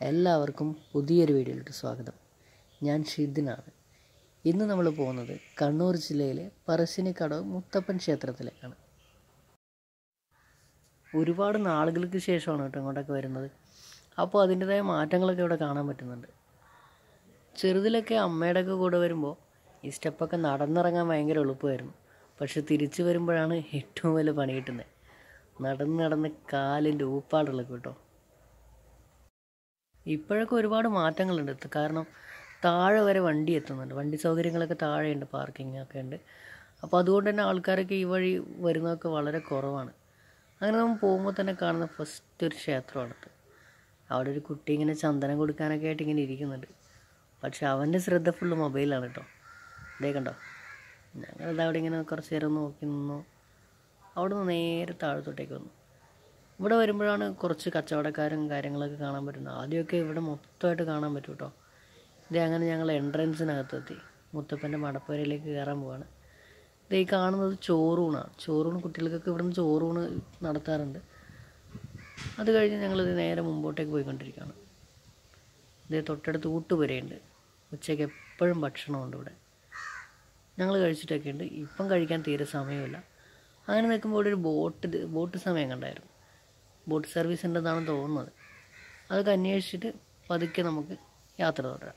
എല്ലാവർക്കും പുതിയൊരു വീഡിയോയിലോട്ട് സ്വാഗതം ഞാൻ ഷിദിനാണ് ഇന്ന് നമ്മൾ പോകുന്നത് കണ്ണൂർ ജില്ലയിലെ പറശ്ശിനിക്കടവ് മുത്തപ്പൻ ക്ഷേത്രത്തിലേക്കാണ് ഒരുപാട് നാളുകൾക്ക് ശേഷമാണ് കേട്ടോ ഇങ്ങോട്ടൊക്കെ വരുന്നത് അപ്പോൾ അതിൻ്റെതായ മാറ്റങ്ങളൊക്കെ ഇവിടെ കാണാൻ പറ്റുന്നുണ്ട് ചെറുതിലൊക്കെ അമ്മയുടെയൊക്കെ കൂടെ വരുമ്പോൾ ഈ സ്റ്റെപ്പൊക്കെ നടന്നിറങ്ങാൻ ഭയങ്കര എളുപ്പമായിരുന്നു പക്ഷെ തിരിച്ചു വരുമ്പോഴാണ് ഏറ്റവും വലിയ പണി കിട്ടുന്നത് നടന്ന് നടന്ന് കാലിൻ്റെ ഊപ്പാടുള്ളത് കേട്ടോ ഇപ്പോഴൊക്കെ ഒരുപാട് മാറ്റങ്ങളുണ്ട് കാരണം താഴെ വരെ വണ്ടി എത്തുന്നുണ്ട് വണ്ടി സൗകര്യങ്ങളൊക്കെ താഴെയുണ്ട് പാർക്കിംഗ് ഒക്കെ ഉണ്ട് അപ്പോൾ അതുകൊണ്ട് തന്നെ ആൾക്കാരൊക്കെ ഈ വഴി വരുന്നതൊക്കെ വളരെ കുറവാണ് അങ്ങനെ നമ്മൾ പോകുമ്പോൾ തന്നെ കാണുന്ന ഫസ്റ്റ് ഒരു ക്ഷേത്രമാണിത് അവിടെ ഒരു കുട്ടി ഇങ്ങനെ ചന്ദനം കൊടുക്കാനൊക്കെ ആയിട്ട് ഇങ്ങനെ ഇരിക്കുന്നുണ്ട് പക്ഷെ അവൻ്റെ ശ്രദ്ധ ഫുള്ള് മൊബൈലാണ് കേട്ടോ ഇതേ കണ്ടോ ഞങ്ങളിത് അവിടെ ഇങ്ങനെ കുറച്ച് നേരം നോക്കി നിന്നു അവിടെ നിന്ന് നേരെ താഴത്തോട്ടേക്ക് വന്നു ഇവിടെ വരുമ്പോഴാണ് കുറച്ച് കച്ചവടക്കാരും കാര്യങ്ങളൊക്കെ കാണാൻ പറ്റുന്നത് ആദ്യമൊക്കെ ഇവിടെ മൊത്തമായിട്ട് കാണാൻ പറ്റും കേട്ടോ ഇത് അങ്ങനെ ഞങ്ങൾ എൻട്രൻസിനകത്തെത്തി മുത്തപ്പൻ്റെ മടപ്പുരയിലേക്ക് കയറാൻ പോവാണ് ഇത് ഈ കാണുന്നത് ചോറൂണാണ് ചോറൂണ് കുട്ടികൾക്കൊക്കെ ഇവിടുന്ന് ചോറൂണ് നടത്താറുണ്ട് അത് കഴിഞ്ഞ് ഞങ്ങളിത് നേരെ മുമ്പോട്ടേക്ക് പോയിക്കൊണ്ടിരിക്കുകയാണ് ഇത് തൊട്ടടുത്ത് ഊട്ടുപുരയുണ്ട് ഉച്ചയ്ക്ക് എപ്പോഴും ഭക്ഷണമുണ്ട് ഇവിടെ ഞങ്ങൾ കഴിച്ചിട്ടൊക്കെ ഉണ്ട് ഇപ്പം കഴിക്കാൻ തീരെ സമയമില്ല അങ്ങനെ നിൽക്കുമ്പോൾ ഇവിടെ ഒരു ബോട്ട് ബോട്ട് സമയം കണ്ടായിരുന്നു ബോട്ട് സർവീസ് ഉണ്ടെന്നാണ് തോന്നുന്നത് അതൊക്കെ അന്വേഷിച്ചിട്ട് പതുക്കെ നമുക്ക് യാത്ര തുടരാം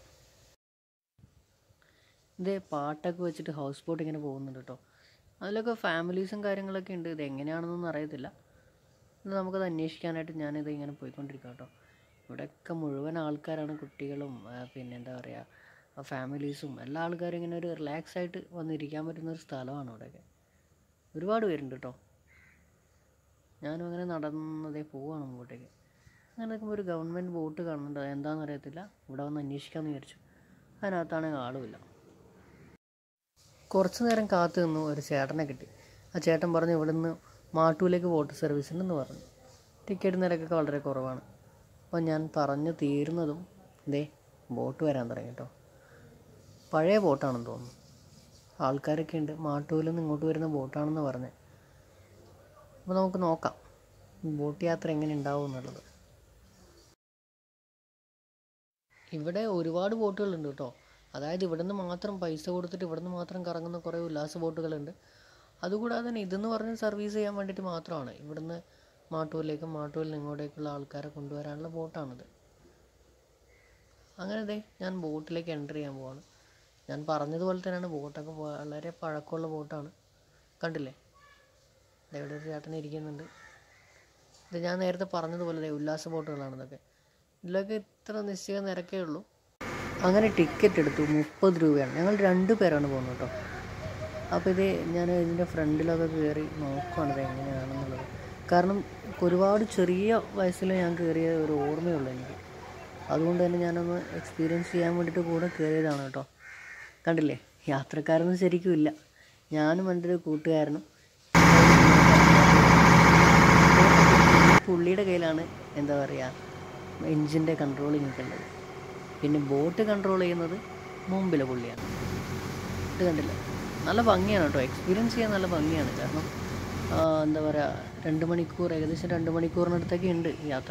ഇത് പാട്ടൊക്കെ വെച്ചിട്ട് ഹൗസ് ബോട്ട് ഇങ്ങനെ പോകുന്നുണ്ട് കേട്ടോ അതിലൊക്കെ ഫാമിലീസും കാര്യങ്ങളൊക്കെ ഉണ്ട് ഇത് എങ്ങനെയാണെന്നൊന്നും അറിയത്തില്ല ഇത് നമുക്കത് അന്വേഷിക്കാനായിട്ട് ഞാനിത് ഇങ്ങനെ പോയിക്കൊണ്ടിരിക്കാം കേട്ടോ ഇവിടെയൊക്കെ മുഴുവൻ ആൾക്കാരാണ് കുട്ടികളും ആ, പിന്നെ എന്താ പറയുക ഫാമിലീസും എല്ലാ ആൾക്കാരും ഇങ്ങനെ ഒരു റിലാക്സ് ആയിട്ട് വന്നിരിക്കാൻ പറ്റുന്ന ഒരു സ്ഥലമാണ് ഇവിടെയൊക്കെ ഒരുപാട് പേരുണ്ട് കേട്ടോ ഞാനും അങ്ങനെ നടന്നതേ പോവാണ് മുമ്പോട്ടേക്ക് അങ്ങനെ നിൽക്കുമ്പോൾ ഒരു ഗവൺമെൻറ് ബോട്ട് കാണുന്നുണ്ട് അത് എന്താണെന്ന് അറിയത്തില്ല ഇവിടെ വന്ന് അന്വേഷിക്കാമെന്ന് വിചാരിച്ചു അതിനകത്താണെങ്കിൽ ആളുമില്ല കുറച്ച് നേരം കാത്തു നിന്നു ഒരു ചേട്ടനെ കിട്ടി ആ ചേട്ടൻ പറഞ്ഞു ഇവിടെ നിന്ന് മാട്ടൂലേക്ക് ബോട്ട് സർവീസ് ഉണ്ടെന്ന് പറഞ്ഞു ടിക്കറ്റ് നിരക്കൊക്കെ വളരെ കുറവാണ് അപ്പോൾ ഞാൻ പറഞ്ഞു തീരുന്നതും ദേ ബോട്ട് വരാൻ തുടങ്ങി കേട്ടോ പഴയ ബോട്ടാണെന്ന് തോന്നുന്നു ആൾക്കാരൊക്കെ ഉണ്ട് മാട്ടൂരിൽ നിന്ന് ഇങ്ങോട്ട് വരുന്ന ബോട്ടാണെന്ന് പറഞ്ഞത് അപ്പോൾ നമുക്ക് നോക്കാം ബോട്ട് യാത്ര എങ്ങനെ ഉണ്ടാവും എന്നുള്ളത് ഇവിടെ ഒരുപാട് ബോട്ടുകളുണ്ട് കേട്ടോ അതായത് ഇവിടെ നിന്ന് മാത്രം പൈസ കൊടുത്തിട്ട് ഇവിടെ നിന്ന് മാത്രം കറങ്ങുന്ന കുറേ ഉല്ലാസ ബോട്ടുകളുണ്ട് അതുകൂടാതെ തന്നെ ഇതെന്ന് പറഞ്ഞ് സർവീസ് ചെയ്യാൻ വേണ്ടിയിട്ട് മാത്രമാണ് ഇവിടുന്ന് മാട്ടൂരിലേക്കും മാട്ടൂരിൽ നിന്ന് ഇങ്ങോട്ടേക്കുള്ള ആൾക്കാരെ കൊണ്ടുവരാനുള്ള ബോട്ടാണിത് അങ്ങനെ ദേ ഞാൻ ബോട്ടിലേക്ക് എൻ്റർ ചെയ്യാൻ പോവാണ് ഞാൻ പറഞ്ഞതുപോലെ തന്നെയാണ് ബോട്ടൊക്കെ വളരെ പഴക്കമുള്ള ബോട്ടാണ് കണ്ടില്ലേ ദേ ഇവിടെ ഒരു ചേട്ടൻ ഇരിക്കുന്നുണ്ട് ഇത് ഞാൻ നേരത്തെ പറഞ്ഞതുപോലെ ദേ ഉല്ലാസ ബോട്ടുകളാണ് ഇതൊക്കെ ഇതിലൊക്കെ ഇത്ര നിശ്ചിത നിരക്കേ ഉള്ളൂ അങ്ങനെ ടിക്കറ്റ് എടുത്തു മുപ്പത് രൂപയാണ് ഞങ്ങൾ രണ്ട് പേരാണ് പോകുന്നത് കേട്ടോ അപ്പോൾ ഇത് ഞാൻ ഇതിൻ്റെ ഫ്രണ്ടിലൊക്കെ കയറി നോക്കുകയാണ് ഇത് എങ്ങനെയാണെന്നുള്ളത് കാരണം ഒരുപാട് ചെറിയ വയസ്സിൽ ഞാൻ കയറിയ ഒരു ഓർമ്മയുള്ളൂ എനിക്ക് അതുകൊണ്ട് തന്നെ ഞാനൊന്ന് എക്സ്പീരിയൻസ് ചെയ്യാൻ വേണ്ടിയിട്ട് കൂടെ കയറിയതാണ് കേട്ടോ കണ്ടില്ലേ യാത്രക്കാരൊന്നും ശരിക്കും ഇല്ല ഞാനും എൻ്റെ ഒരു കൂട്ടുകാരനും പുള്ളിയുടെ കയ്യിലാണ് എന്താ പറയുക എൻജിൻ്റെ കൺട്രോളിങ് ഒക്കെ ഉള്ളത് പിന്നെ ബോട്ട് കൺട്രോൾ ചെയ്യുന്നത് മുമ്പിലെ പുള്ളിയാണ് ഇത് കണ്ടില്ല നല്ല ഭംഗിയാണ് കേട്ടോ എക്സ്പീരിയൻസ് ചെയ്യാൻ നല്ല ഭംഗിയാണ് കാരണം ആ, എന്താ പറയുക രണ്ട് മണിക്കൂർ ഏകദേശം രണ്ട് മണിക്കൂറിനടുത്തൊക്കെ ഉണ്ട് ഈ യാത്ര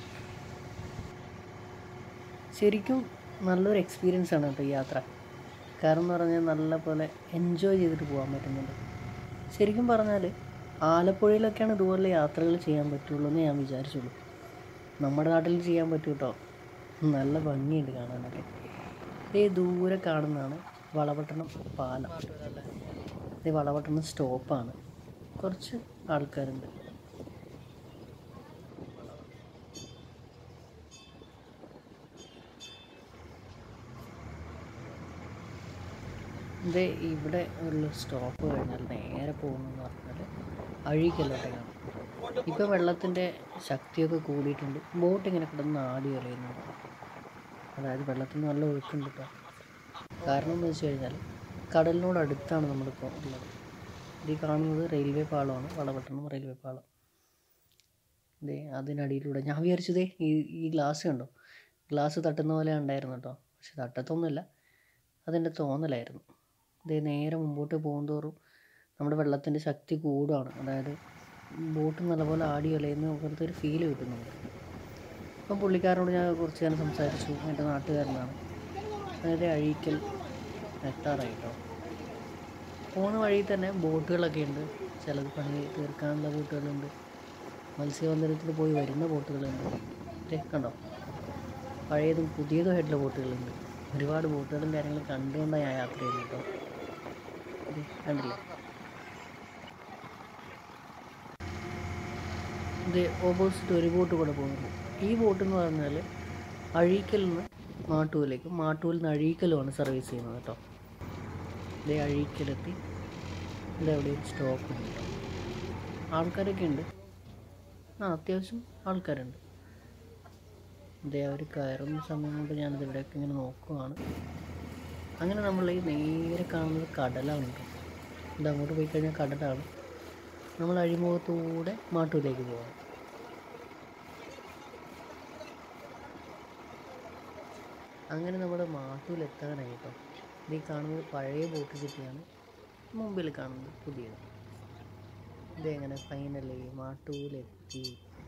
ശരിക്കും നല്ലൊരു എക്സ്പീരിയൻസ് ആണ് കേട്ടോ ഈ യാത്ര കാരണം എന്ന് പറഞ്ഞാൽ നല്ല പോലെ എൻജോയ് ചെയ്തിട്ട് പോകാൻ പറ്റുന്നുണ്ട് ശരിക്കും പറഞ്ഞാൽ ആലപ്പുഴയിലൊക്കെയാണ് ഇതുപോലെ യാത്രകൾ ചെയ്യാൻ പറ്റുള്ളൂ എന്ന് ഞാൻ വിചാരിച്ചുള്ളൂ നമ്മുടെ നാട്ടിൽ ചെയ്യാൻ പറ്റും കേട്ടോ നല്ല ഭംഗിയുണ്ട് കാണാനൊക്കെ ഇതേ ദൂരെ കാണുന്നതാണ് വളപട്ടണം പാലം ഇത് വളപട്ടണം സ്റ്റോപ്പാണ് കുറച്ച് ആൾക്കാരുണ്ട് ഇത് ഇവിടെ ഉള്ള സ്റ്റോപ്പ് കഴിഞ്ഞാൽ നേരെ പോകുന്നതെന്ന് പറഞ്ഞാൽ അഴീക്കല്ലോട്ടേക്കാണ് ഇപ്പോൾ വെള്ളത്തിൻ്റെ ശക്തിയൊക്കെ കൂടിയിട്ടുണ്ട് ബോട്ട് ഇങ്ങനെ കിടന്ന് ആടി വലയുന്നുണ്ട് അതായത് വെള്ളത്തിന് നല്ല ഒഴുക്കുണ്ട് കേട്ടോ കാരണം എന്ന് വെച്ച് കഴിഞ്ഞാൽ കടലിനോട് അടുത്താണ് നമ്മളിപ്പോൾ ഉള്ളത് ഇത് ഈ കാണുന്നത് റെയിൽവേ പാളമാണ് വളപട്ടണം റെയിൽവേ പാളം ദേ അതിനടിയിലൂടെ ഞാൻ വിചാരിച്ചതേ ഈ ഈ ഗ്ലാസ് കണ്ടോ ഗ്ലാസ് തട്ടുന്ന പോലെ ഉണ്ടായിരുന്നു കേട്ടോ പക്ഷെ തട്ടത്തൊന്നുമില്ല അതെൻ്റെ തോന്നലായിരുന്നു ദേ നേരെ മുമ്പോട്ട് പോകുന്തോറും നമ്മുടെ വെള്ളത്തിൻ്റെ ശക്തി കൂടുകയാണ് അതായത് ബോട്ട് നല്ലപോലെ ആടി അലയുന്ന പോലത്തെ ഒരു ഫീൽ കിട്ടുന്നുണ്ട് അപ്പം പുള്ളിക്കാരനോട് ഞാൻ കുറച്ച് നേരം സംസാരിച്ചു എൻ്റെ നാട്ടുകാരനാണ് അതായത് അഴീക്കൽ എത്താറായി കേട്ടോ പോകുന്ന വഴിയിൽ തന്നെ ബോട്ടുകളൊക്കെ ഉണ്ട് ചിലത് പണി തീർക്കാനുള്ള ബോട്ടുകളുണ്ട് മത്സ്യബന്ധനത്തിൽ പോയി വരുന്ന ബോട്ടുകളുണ്ട് ദേ കണ്ടോ പഴയതും പുതിയതും ആയിട്ടുള്ള ബോട്ടുകളുണ്ട് ഒരുപാട് ബോട്ടുകളും കാര്യങ്ങളും കണ്ടുകൊണ്ടാണ് ഞാൻ യാത്ര ചെയ്യുന്നത് കേട്ടോ ദേ കണ്ടില്ലേ ഇത് ഓപ്പോസിറ്റ് ഒരു ബോട്ട് കൂടെ പോകുന്നുണ്ട് ഈ ബോട്ട് എന്ന് പറഞ്ഞാൽ അഴീക്കൽ നിന്ന് മാട്ടൂരിലേക്കും മാട്ടൂരിൽ നിന്ന് അഴീക്കലുമാണ് സർവീസ് ചെയ്യുന്നത് കേട്ടോ ഇതേ അഴീക്കലെത്തി ഇവിടെ എവിടെയും സ്റ്റോപ്പ് ഉണ്ട് കേട്ടോ ആൾക്കാരൊക്കെ ഉണ്ട് ആ അത്യാവശ്യം ആൾക്കാരുണ്ട് ഇതേ അവർ കയറുന്ന സമയം കൊണ്ട് ഞാനിത് ഇവിടെയൊക്കെ ഇങ്ങനെ നോക്കുവാണ് അങ്ങനെ നമ്മൾ ഈ നേരെ കാണുന്നത് കടലാണ് കേട്ടോ ഇത് അങ്ങോട്ട് പോയി കഴിഞ്ഞാൽ കടലാണ് നമ്മൾ അഴിമുഖത്തൂടെ മാട്ടൂരിലേക്ക് പോകാം അങ്ങനെ നമ്മുടെ മാട്ടൂരിലെത്താനായി കേട്ടോ ഇത് ഈ കാണുന്നത് പഴയ ബോട്ട് സിറ്റിയാണ് മുമ്പിൽ കാണുന്നത് പുതിയത് ഇതെങ്ങനെ ഫൈനലി മാട്ടൂരിലെത്തി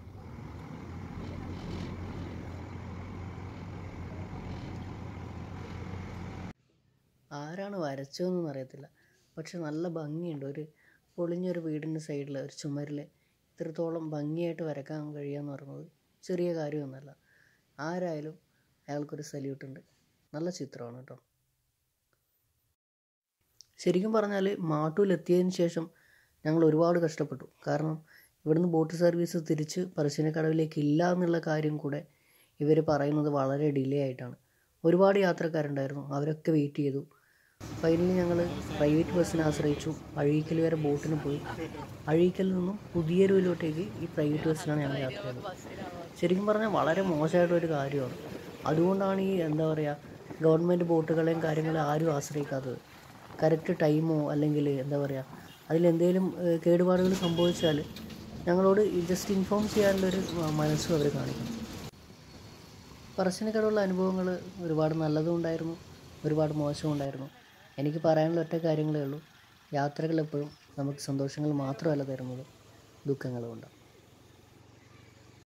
ആരാണ് വരച്ചതെന്നൊന്നും അറിയത്തില്ല പക്ഷെ നല്ല ഭംഗിയുണ്ട് ഒരു പൊളിഞ്ഞൊരു വീടിൻ്റെ സൈഡിൽ ഒരു ചുമരിൽ ഇത്രത്തോളം ഭംഗിയായിട്ട് വരക്കാൻ കഴിയുക എന്ന് പറയുന്നത് ചെറിയ കാര്യമൊന്നുമല്ല ആരായാലും അയാൾക്കൊരു സല്യൂട്ട് ഉണ്ട് നല്ല ചിത്രമാണ് കേട്ടോ ശരിക്കും പറഞ്ഞാൽ മാട്ടൂലെത്തിയതിന് ശേഷം ഞങ്ങൾ ഒരുപാട് കഷ്ടപ്പെട്ടു കാരണം ഇവിടുന്ന് ബോട്ട് സർവീസ് തിരിച്ച് പറശ്ശിനിക്കടവിലേക്ക് ഇല്ല എന്നുള്ള കാര്യം കൂടെ ഇവർ പറയുന്നത് വളരെ ഡിലേ ആയിട്ടാണ് ഒരുപാട് യാത്രക്കാരുണ്ടായിരുന്നു അവരൊക്കെ വെയിറ്റ് ചെയ്തു ഫൈനലി ഞങ്ങൾ പ്രൈവറ്റ് ബസ്സിനെ ആശ്രയിച്ചു അഴീക്കൽ വരെ ബോട്ടിന് പോയി അഴീക്കലിൽ നിന്നും പുതിയൊരുവിലോട്ടേക്ക് ഈ പ്രൈവറ്റ് ബസ്സിലാണ് ഞങ്ങൾ യാത്ര ചെയ്തത് ശരിക്കും പറഞ്ഞാൽ വളരെ മോശമായിട്ടൊരു കാര്യമാണ് അതുകൊണ്ടാണ് ഈ എന്താ പറയുക ഗവൺമെൻറ് ബോട്ടുകളെയും കാര്യങ്ങളെയും ആരും ആശ്രയിക്കാത്തത് കറക്റ്റ് ടൈമോ അല്ലെങ്കിൽ എന്താ പറയുക അതിലെന്തെങ്കിലും ഏഹ്, കേടുപാടുകൾ സംഭവിച്ചാൽ ഞങ്ങളോട് ജസ്റ്റ് ഇൻഫോം ചെയ്യാനുള്ളൊരു മനസ്സും അവർ കാണിക്കണം പറശ്ശിനിക്കടവുള്ള അനുഭവങ്ങൾ ഒരുപാട് നല്ലതും ഉണ്ടായിരുന്നു ഒരുപാട് മോശവും ഉണ്ടായിരുന്നു എനിക്ക് പറയാനുള്ള ഒറ്റ കാര്യങ്ങളേ ഉള്ളൂ യാത്രകൾ എപ്പോഴും നമുക്ക് സന്തോഷങ്ങൾ മാത്രമല്ല തരുന്നത് ദുഃഖങ്ങളും ഉണ്ടാവും